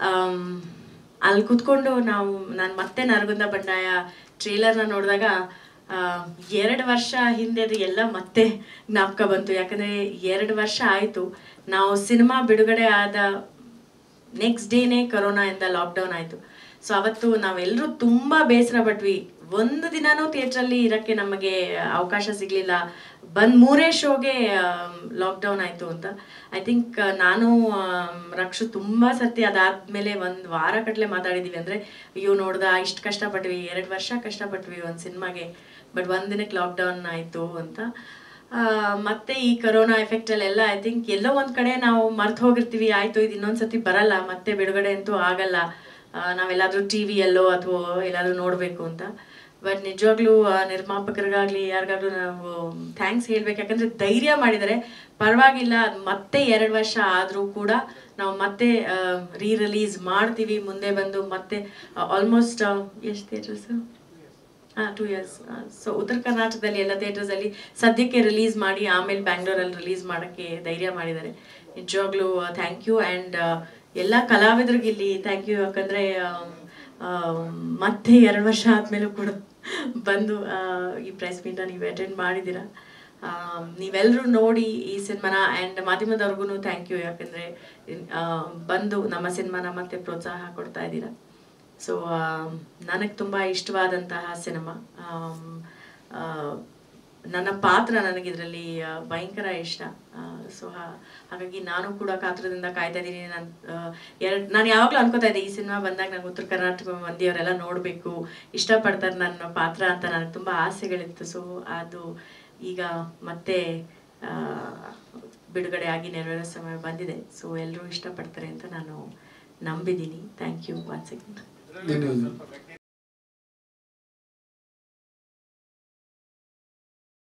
ಅಲ್ಲಿ ಕುತ್ಕೊಂಡು ನಾವು ನಾನು ಮತ್ತೆ ನರಗುಂದ ಬಂಡಾಯ ಟ್ರೇಲರ್ನ ನೋಡಿದಾಗ ಎರಡು ವರ್ಷ ಹಿಂದೆದು ಎಲ್ಲ ಮತ್ತೆ ಜ್ಞಾಪಕ ಬಂತು ಯಾಕಂದರೆ ಎರಡು ವರ್ಷ ಆಯಿತು ನಾವು ಸಿನಿಮಾ ಬಿಡುಗಡೆ ಆದ ನೆಕ್ಸ್ಟ್ ಡೇನೇ ಕೊರೋನಾಯಿಂದ ಲಾಕ್ಡೌನ್ ಆಯಿತು ಸೊ ಅವತ್ತು ನಾವೆಲ್ಲರೂ ತುಂಬ ಬೇಸರ ಪಟ್ವಿ ಒಂದು ದಿನಾನೂ ಥಿಯೇಟ್ರಲ್ಲಿ ಇರೋಕ್ಕೆ ನಮಗೆ ಅವಕಾಶ ಸಿಗಲಿಲ್ಲ ಬಂದ್ ಮೂರೇ ಶೋಗೆ ಲಾಕ್ಡೌನ್ ಆಯಿತು ಅಂತ ಐ ಥಿಂಕ್ ನಾನು ಆಮ್, ರಕ್ಷು ತುಂಬ ಸರ್ತಿ ಅದಾದ್ಮೇಲೆ ಒಂದು ವಾರ ಕಟ್ಲೆ ಮಾತಾಡಿದ್ದೀವಿ ಅಂದರೆ ಅಯ್ಯೋ ನೋಡ್ದ ಇಷ್ಟು ಕಷ್ಟಪಟ್ವಿ ಎರಡು ವರ್ಷ ಕಷ್ಟಪಟ್ವಿ ಒಂದು ಸಿನಿಮಾಗೆ ಬಟ್ ಒಂದು ದಿನಕ್ಕೆ ಲಾಕ್ಡೌನ್ ಆಯಿತು ಅಂತ ಆ, ಮತ್ತೆ ಈ ಕರೋನಾ ಎಫೆಕ್ಟ್ ಅಲ್ಲೆಲ್ಲ ಐ ಥಿಂಕ್ ಎಲ್ಲೋ ಒಂದ್ ಕಡೆ ನಾವು ಮರ್ತು ಹೋಗಿರ್ತೀವಿ ಆಯ್ತು ಇದು ಇನ್ನೊಂದ್ಸತಿ ಬರಲ್ಲ ಮತ್ತೆ ಬಿಡುಗಡೆ ಅಂತೂ ಆಗಲ್ಲ ಆ, ನಾವೆಲ್ಲಾದ್ರೂ ಟಿ ವಿಯಲ್ಲೋ ಅಥವಾ ಎಲ್ಲಾದ್ರೂ ನೋಡಬೇಕು ಅಂತ ಬಟ್ ನಿಜವಾಗ್ಲೂ ಆ, ನಿರ್ಮಾಪಕರಿಗಾಗ್ಲಿ ಯಾರಿಗಾಗ್ಲೂ ನಾವು ಥ್ಯಾಂಕ್ಸ್ ಹೇಳ್ಬೇಕು ಯಾಕಂದ್ರೆ ಧೈರ್ಯ ಮಾಡಿದರೆ ಪರವಾಗಿಲ್ಲ ಅದ್ ಮತ್ತೆ ಎರಡು ವರ್ಷ ಆದರೂ ಕೂಡ ನಾವು ಮತ್ತೆ ರೀ ರಿಲೀಸ್ ಮಾಡ್ತೀವಿ ಮುಂದೆ ಬಂದು ಮತ್ತೆ ಆಲ್ಮೋಸ್ಟ್ ಎಷ್ಟು ಥಿಯೇಟರ್ಸ್ ಹಾಂ ಟೂ ಇಯರ್ಸ್ ಸೊ ಉತ್ತರ ಕರ್ನಾಟಕದಲ್ಲಿ ಎಲ್ಲ theatres ಅಲ್ಲಿ ಸದ್ಯಕ್ಕೆ ರಿಲೀಸ್ ಮಾಡಿ ಆಮೇಲೆ ಬ್ಯಾಂಗ್ಳೂರಲ್ಲಿ ರಿಲೀಸ್ ಮಾಡೋಕ್ಕೆ ಧೈರ್ಯ ಮಾಡಿದ್ದಾರೆ ನಿಜವಾಗ್ಲೂ ಥ್ಯಾಂಕ್ ಯು ಆ್ಯಂಡ್ ಎಲ್ಲ ಕಲಾವಿದರಿಗೆ ಇಲ್ಲಿ ಥ್ಯಾಂಕ್ ಯು ಯಾಕಂದರೆ ಮತ್ತೆ ಎರಡು ವರ್ಷ ಆದಮೇಲೂ ಕೂಡ ಬಂದು ಆ, ಈ ಪ್ರೆಸ್ ಮೀಟ್ನ ನೀವು ಅಟೆಂಡ್ ಮಾಡಿದ್ದೀರಾ ನೀವೆಲ್ಲರೂ ನೋಡಿ ಈ ಸಿನಿಮಾನ ಆ್ಯಂಡ್ ಮಾಧ್ಯಮದವ್ರಿಗೂ ಥ್ಯಾಂಕ್ ಯು ಯಾಕಂದರೆ ಬಂದು ನಮ್ಮ ಸಿನಿಮಾನ ಮತ್ತೆ ಪ್ರೋತ್ಸಾಹ ಕೊಡ್ತಾ ಇದ್ದೀರಾ ಸೊ ನನಗೆ ತುಂಬ ಇಷ್ಟವಾದಂತಹ ಸಿನಿಮಾ ಆಮ್, ಆ, ನನ್ನ ಪಾತ್ರ ನನಗೆ ಇದರಲ್ಲಿ ಭಯಂಕರ ಇಷ್ಟ ಸೊ ಹಾಗಾಗಿ ನಾನು ಕೂಡ ಕಾತ್ರದಿಂದ ಕಾಯ್ತಾ ಇದ್ದೀನಿ ನಾನು ಎರಡು ನಾನು ಯಾವಾಗಲೂ ಅನ್ಕೋತಾ ಇದ್ದೆ ಈ ಸಿನಿಮಾ ಬಂದಾಗ ನಂಗೆ ಉತ್ತರ ಕರ್ನಾಟಕ ಮಂದಿಯವರೆಲ್ಲ ನೋಡಬೇಕು ಇಷ್ಟಪಡ್ತಾರೆ ನನ್ನ ಪಾತ್ರ ಅಂತ ನನಗೆ ತುಂಬ ಆಸೆಗಳಿತ್ತು ಸೊ ಅದು ಈಗ ಮತ್ತೆ ಆ, ಬಿಡುಗಡೆ ಆಗಿ ನೆರವೇರೋ ಸಮಯ ಬಂದಿದೆ ಸೊ ಎಲ್ಲರೂ ಇಷ್ಟಪಡ್ತಾರೆ ಅಂತ ನಾನು ನಂಬಿದ್ದೀನಿ ಥ್ಯಾಂಕ್ ಯು ಒನ್ಸ್ ಅಗೇನ್ ಧನ್ಯವಾದ